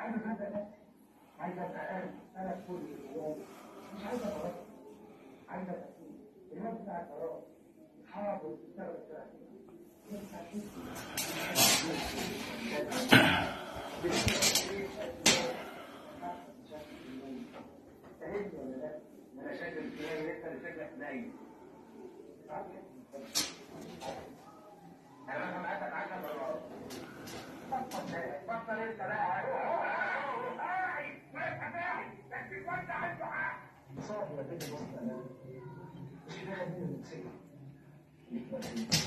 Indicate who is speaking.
Speaker 1: عايز ابدا نفسي عايز ابقى انا انا كل يوم مش عايز ابقى رجل عايز ابقى فيه الواد بتاع القرار اصحابه وتشتغل الشغل نفسي اشوف فاهمني ولا لا؟ ما انا شايف الكلام انت اللي شكلك نايم انا مثلا قعدت 10 مرات بطل انت لا صاحب ما بين الوسط انا مش كده من الموسيقى